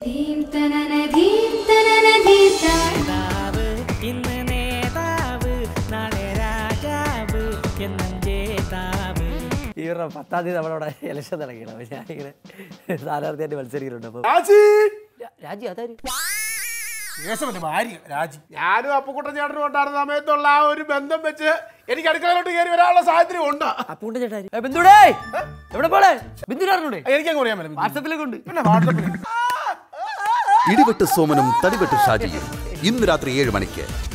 ധീപ്തനന ധീപ്തനന ധീപ്തന നേതാവ് ഇന്ന് നേതാവ് നാളെ രാജാവ് എന്നും ജേതാവ് ഇവരുടെ പത്താം തീയതി നമ്മളവിടെ ഇലക്ഷൻ തുടങ്ങിയാണ് അപ്പോൾ ഞാനിങ്ങനെ സ്ഥാനാർത്ഥിയായിട്ട് മത്സരിക്കുന്നുണ്ട് അപ്പോൾ രാജി രാജി അതാര് കേശവന്റെ ഭാര്യ രാജി ഞാനും അപ്പുക്കുട്ടൻ ചേട്ടനും ഉണ്ടായിരുന്ന സമയത്തുള്ള ആ ഒരു ബന്ധം വെച്ച് എനിക്ക് അടുക്കളയിലോട്ട് കയറി വരാനുള്ള സാഹചര്യം ഉണ്ട് അപ്പൂണ്ട് ചേട്ടാ ബിന്ദുടേ എവിടെ പോളെ ബിന്ദു അറിഞ്ഞൂടെ എനിക്കങ്ങ് പറയാൻ പറ്റില്ല വാട്സപ്പിലൊക്കെ ഉണ്ട് പിന്നെ വാട്സപ്പിൽ ഇടിവെട്ട് സോമനും തടിവെട്ട് ഷാജിയും ഇന്ന് രാത്രി ഏഴ് മണിക്ക്